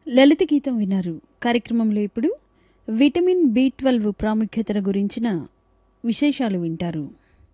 లలిత గీతం విన్నారు కార్యక్రమంలో ఇప్పుడు విటమిన్ బి ట్వెల్వ్ ప్రాముఖ్యతను గురించిన విశేషాలు వింటారు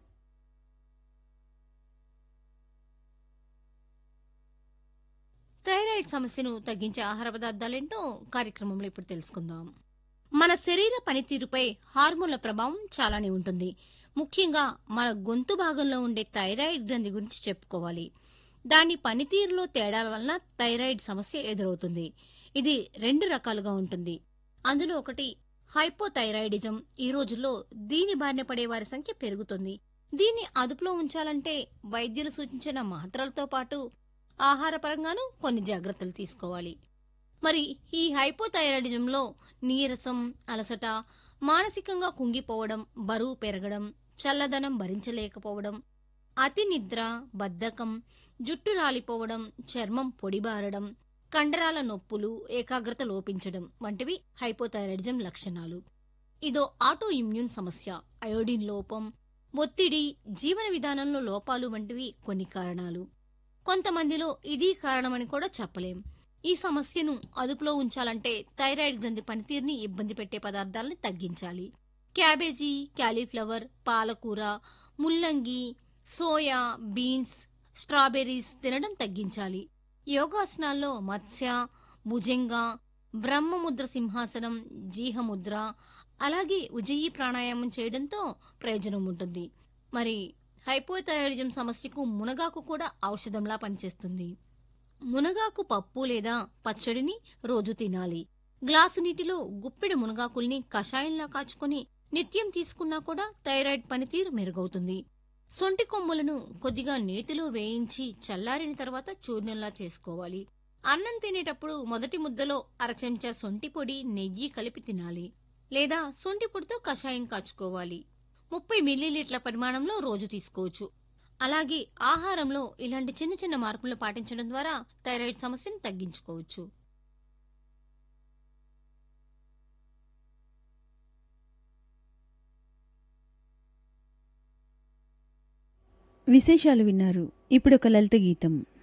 థైరాయిడ్ సమస్యను తగ్గించే ఆహార పదార్థాలేంటో కార్యక్రమంలో ఇప్పుడు తెలుసుకుందాం మన శరీర పనితీరుపై హార్మోన్ల ప్రభావం చాలానే ఉంటుంది ముఖ్యంగా మన గొంతు భాగంలో ఉండే థైరాయిడ్ గ్రంథి గురించి చెప్పుకోవాలి దాని పనితీరులో తేడాల వలన థైరాయిడ్ సమస్య ఎదురవుతుంది ఇది రెండు రకాలుగా ఉంటుంది అందులో ఒకటి హైపోథైరాయిడిజం ఈ రోజుల్లో దీని బారిన పడే వారి సంఖ్య పెరుగుతుంది దీన్ని అదుపులో ఉంచాలంటే వైద్యులు సూచించిన మాత్రలతో పాటు ఆహారపరంగానూ కొన్ని జాగ్రత్తలు తీసుకోవాలి మరి ఈ హైపోథైరాయిడిజంలో నీరసం అలసట మానసికంగా కుంగిపోవడం బరువు పెరగడం చల్లదనం భరించలేకపోవడం అతి నిద్ర బద్ధకం జుట్టు రాలిపోవడం చర్మం పొడిబారడం కండరాల నొప్పులు ఏకాగ్రత లోపించడం వంటివి హైపోథైరాయిడిజం లక్షణాలు ఇదో ఆటో ఇమ్యూన్ సమస్య అయోడిన్ లోపం ఒత్తిడి జీవన విధానంలో లోపాలు వంటివి కొన్ని కారణాలు కొంతమందిలో ఇది కారణమని కూడా చెప్పలేం ఈ సమస్యను అదుపులో ఉంచాలంటే థైరాయిడ్ గ్రంథి పనితీరుని ఇబ్బంది పెట్టే పదార్థాలని తగ్గించాలి క్యాబేజీ క్యాలీఫ్లవర్ పాలకూర ముల్లంగి సోయా బీన్స్ స్ట్రాబెర్రీస్ తినడం తగ్గించాలి యోగాసనాల్లో మత్స్య భుజంగ బ్రహ్మముద్ర సింహాసనం జీహముద్ర అలాగే ఉజయి ప్రాణాయామం చేయడంతో ప్రయోజనం ఉంటుంది మరి హైపోథైరాయిడిజం సమస్యకు మునగాకు కూడా ఔషధంలా పనిచేస్తుంది మునగాకు పప్పు లేదా పచ్చడిని రోజు తినాలి గ్లాసు నీటిలో గుప్పెడు మునగాకుల్ని కషాయంలా కాచుకొని నిత్యం తీసుకున్నా కూడా థైరాయిడ్ పనితీరు మెరుగవుతుంది సొంటి కొమ్ములను కొద్దిగా నేతిలో వేయించి చల్లారిన తర్వాత చూర్ణంలా చేసుకోవాలి అన్నం తినేటప్పుడు మొదటి ముద్దలో అర చెంచా సొంటి పొడి నెయ్యి కలిపి తినాలి లేదా సొంటి పొడితో కషాయం కాచుకోవాలి ముప్పై మిల్లీలీటర్ల పరిమాణంలో రోజు తీసుకోవచ్చు అలాగే ఆహారంలో ఇలాంటి చిన్న చిన్న మార్పులు పాటించడం ద్వారా థైరాయిడ్ సమస్యను తగ్గించుకోవచ్చు విశేషాలు విన్నారు ఇప్పుడు ఒక లలిత గీతం